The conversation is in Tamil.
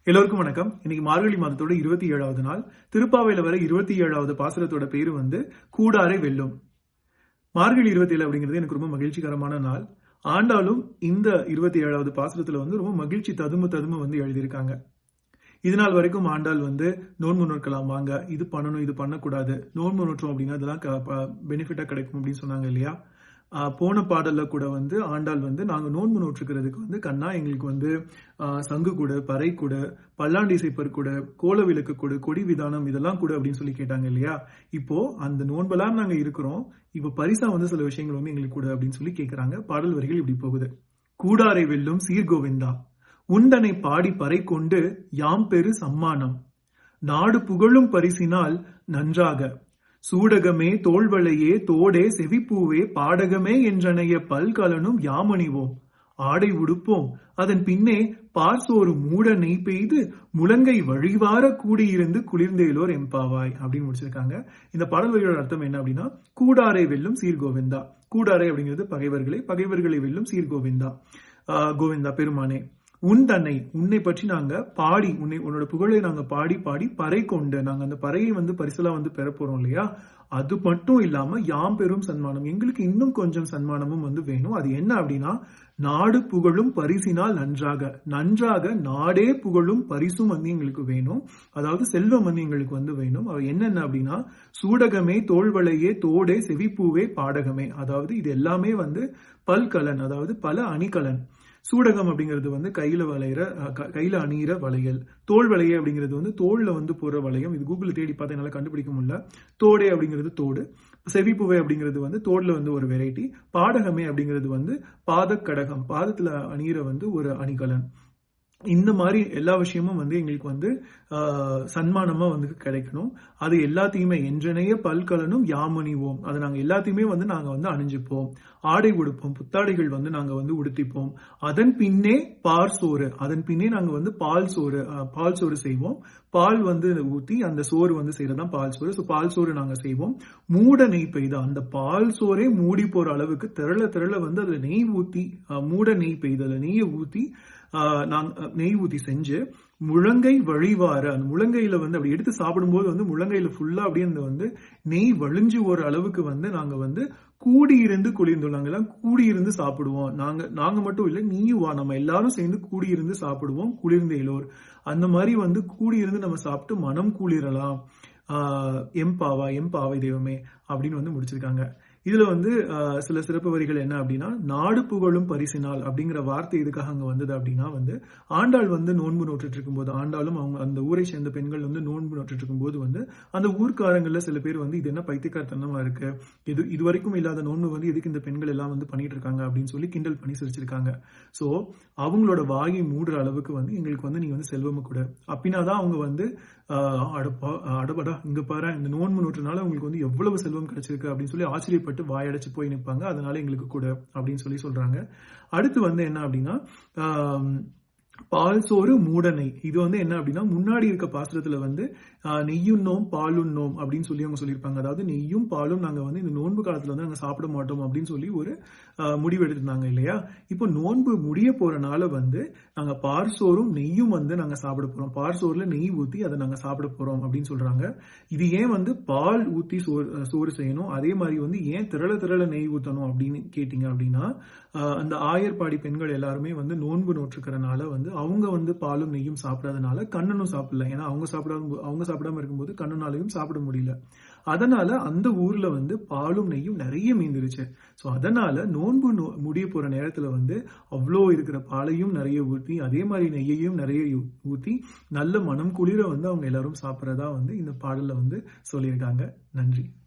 எல்லோருக்கும் வணக்கம் இன்னைக்கு மார்கழி மாதத்தோட இருபத்தி ஏழாவது நாள் திருப்பாவையில வர இருபத்தி ஏழாவது பாசுரத்தோட பேரு வந்து கூடாரை வெல்லும் மார்கழி இருபத்தி ஏழு அப்படிங்கிறது எனக்கு ரொம்ப மகிழ்ச்சிகரமான நாள் ஆண்டாலும் இந்த இருபத்தி ஏழாவது பாசுரத்துல வந்து ரொம்ப மகிழ்ச்சி ததுமு ததுமு வந்து எழுதியிருக்காங்க இது நாள் வரைக்கும் ஆண்டாள் வந்து நோன்பு நோக்கலாம் வாங்க இது பண்ணணும் இது பண்ணக்கூடாது நோன்பு நோற்றோம் அப்படின்னா அதெல்லாம் பெனிஃபிட்டா கிடைக்கும் அப்படின்னு சொன்னாங்க இல்லையா ஆஹ் போன பாடல்ல கூட வந்து ஆண்டாள் வந்து நாங்க நோன்பு நோற்றுக்கிறதுக்கு வந்து கண்ணா எங்களுக்கு வந்து ஆஹ் சங்கு கொடு பறை கொடு பல்லாண்டி இசைப்பர் கொடு கோல விளக்கு கொடு கொடி விதானம் இதெல்லாம் கொடு அப்படின்னு சொல்லி கேட்டாங்க இல்லையா இப்போ அந்த நோன்பெல்லாம் நாங்க இருக்கிறோம் இப்போ பரிசா வந்து சில விஷயங்கள் வந்து எங்களுக்கு கொடு அப்படின்னு சொல்லி கேக்குறாங்க பாடல் வரிகள் இப்படி போகுது கூடாரை வெல்லும் சீர்கோவிந்தா உண்டனை பாடி பறை கொண்டு யாம் பெரு சம்மானம் நாடு புகழும் பரிசினால் நன்றாக சூடகமே தோள்வளையே தோடே செவிப்பூவே பாடகமே என்றனைய பல்கலனும் யாமணிவோம் ஆடை உடுப்போம் அதன் பின்னே பார்சோறு மூட நெய் பெய்து முழங்கை வழிவார கூடியிருந்து குளிர்ந்தேலோர் எம்பாவாய் அப்படின்னு முடிச்சிருக்காங்க இந்த பாடல் வரியோட அர்த்தம் என்ன அப்படின்னா கூடாரை வெல்லும் சீர்கோவிந்தா கூடாரை அப்படிங்கிறது பகைவர்களை பகைவர்களை வெல்லும் சீர்கோவிந்தா ஆஹ் கோவிந்தா பெருமானே உன் தன்னை உன்னை பற்றி நாங்க பாடி உன்னை உன்னோட புகழை நாங்க பாடி பாடி பறை கொண்டு நாங்க அந்த பறையை வந்து பரிசலா வந்து பெற போறோம் இல்லையா அது மட்டும் இல்லாம யாம் பெரும் சன்மானம் எங்களுக்கு இன்னும் கொஞ்சம் சன்மானமும் வந்து வேணும் அது என்ன அப்படின்னா நாடு புகழும் பரிசினால் நன்றாக நன்றாக நாடே புகழும் பரிசும் வந்து எங்களுக்கு வேணும் அதாவது செல்வம் வந்து எங்களுக்கு வந்து வேணும் அது என்னென்ன அப்படின்னா சூடகமே தோல்வளையே தோடே செவிப்பூவே பாடகமே அதாவது இது எல்லாமே வந்து பல்கலன் அதாவது பல அணிகலன் சூடகம் அப்படிங்கிறது வந்து கையில வளையிற கையில அணியிற வளையல் தோல் வளைய அப்படிங்கிறது வந்து தோல்ல வந்து போற வளையம் இது கூகுள் தேடி பார்த்து என்னால கண்டுபிடிக்க முடியல தோடே அப்படிங்கிறது தோடு செவிப்புவை அப்படிங்கிறது வந்து தோல்ல வந்து ஒரு வெரைட்டி பாடகமே அப்படிங்கிறது வந்து பாதக்கடகம் பாதத்துல அணியிற வந்து ஒரு அணிகலன் இந்த மாதிரி எல்லா விஷயமும் வந்து எங்களுக்கு வந்து சன்மானமா வந்து கிடைக்கணும் அது எல்லாத்தையுமே என்றனைய பல்கலனும் யாமணிவோம் அதை நாங்க எல்லாத்தையுமே வந்து நாங்க வந்து அணிஞ்சுப்போம் ஆடை உடுப்போம் புத்தாடைகள் வந்து நாங்க வந்து உடுத்திப்போம் அதன் பின்னே பால் சோறு அதன் பின்னே நாங்க வந்து பால் சோறு பால் சோறு செய்வோம் பால் வந்து ஊத்தி அந்த சோறு வந்து செய்யறதுதான் பால் சோறு ஸோ பால் சோறு நாங்க செய்வோம் மூட நெய் பெய்தா அந்த பால் சோறே மூடி போற அளவுக்கு திரள திரள வந்து அதுல நெய் ஊத்தி மூட நெய் பெய்து அதுல நெய்யை ஊத்தி நாங்க நெய் ஊத்தி செஞ்சு முழங்கை வழிவார அந்த முழங்கையில வந்து அப்படி எடுத்து சாப்பிடும்போது வந்து முழங்கையில ஃபுல்லா அப்படியே அந்த வந்து நெய் வழிஞ்சு ஒரு அளவுக்கு வந்து நாங்க வந்து கூடியிருந்து குளிர்ந்தோம் நாங்க எல்லாம் கூடியிருந்து சாப்பிடுவோம் நாங்க நாங்க மட்டும் இல்ல நீயும் வா நம்ம எல்லாரும் சேர்ந்து கூடியிருந்து சாப்பிடுவோம் குளிர்ந்த எல்லோர் அந்த மாதிரி வந்து கூடியிருந்து நம்ம சாப்பிட்டு மனம் குளிரலாம் ஆஹ் எம்பாவா எம்பாவை தெய்வமே அப்படின்னு வந்து முடிச்சிருக்காங்க இதுல வந்து சில சிறப்பு வரிகள் என்ன அப்படின்னா நாடு புகழும் பரிசினால் அப்படிங்கிற வார்த்தை எதுக்காக அங்க வந்தது அப்படின்னா வந்து ஆண்டாள் வந்து நோன்பு நோட்டுட்டு இருக்கும்போது ஆண்டாளும் அவங்க அந்த ஊரை சேர்ந்த பெண்கள் வந்து நோன்பு நோட்டுட்டு இருக்கும்போது வந்து அந்த ஊர்க்காரங்கள்ல சில பேர் வந்து இது என்ன பைத்தியக்காரத்தனமா இருக்கு இது இது வரைக்கும் இல்லாத நோன்பு வந்து எதுக்கு இந்த பெண்கள் எல்லாம் வந்து பண்ணிட்டு இருக்காங்க அப்படின்னு சொல்லி கிண்டல் பண்ணி சிரிச்சிருக்காங்க சோ அவங்களோட வாயை மூடுற அளவுக்கு வந்து எங்களுக்கு வந்து நீங்க வந்து செல்வம் கூட அப்படின்னாதான் அவங்க வந்து அடப்பா அடபடா இங்க பாரு இந்த நோன்பு நோட்டுனால உங்களுக்கு வந்து எவ்வளவு செல்வம் கிடைச்சிருக்கு அப்படின்னு சொல்லி ஆச்சரியப்பட்டு பட்டு வாயடைச்சு போய் நிற்பாங்க அதனால எங்களுக்கு கூட அப்படின்னு சொல்லி சொல்றாங்க அடுத்து வந்து என்ன அப்படின்னா பால் சோறு மூடனை இது வந்து என்ன அப்படின்னா முன்னாடி இருக்க பாசுரத்துல வந்து நெய்யுண்ணோம் பாலுண்ணோம் அப்படின்னு சொல்லி அவங்க சொல்லியிருப்பாங்க அதாவது நெய்யும் பாலும் நாங்க வந்து இந்த நோன்பு காலத்துல வந்து நாங்க சாப்பிட மாட்டோம் அப்படின்னு சொல்லி ஒரு முடிவு எடுத்திருந்தாங்க இல்லையா இப்போ நோன்பு முடிய போறனால வந்து நாங்க பார் சோறும் நெய்யும் வந்து நாங்க சாப்பிட போறோம் பார் சோறுல நெய் ஊத்தி அதை நாங்க சாப்பிட போறோம் அப்படின்னு சொல்றாங்க இது ஏன் வந்து பால் ஊத்தி சோறு சோறு செய்யணும் அதே மாதிரி வந்து ஏன் திரள திரள நெய் ஊத்தணும் அப்படின்னு கேட்டீங்க அப்படின்னா அந்த ஆயர்பாடி பெண்கள் எல்லாருமே வந்து நோன்பு நோற்றுக்கிறனால வந்து அவங்க வந்து பாலும் நெய்யும் சாப்பிடாதனால கண்ணனும் சாப்பிடல ஏன்னா அவங்க சாப்பிடாம அவங்க சாப்பிடாம இருக்கும்போது கண்ணனாலையும் சாப்பிட முடியல அதனால அந்த ஊர்ல வந்து பாலும் நெய்யும் நிறைய மீந்துருச்சு ஸோ அதனால நோன்பு முடிய போற நேரத்துல வந்து அவ்வளோ இருக்கிற பாலையும் நிறைய ஊற்றி அதே மாதிரி நெய்யையும் நிறைய ஊற்றி நல்ல மனம் குளிர வந்து அவங்க எல்லாரும் சாப்பிட்றதா வந்து இந்த பாடல்ல வந்து சொல்லியிருக்காங்க நன்றி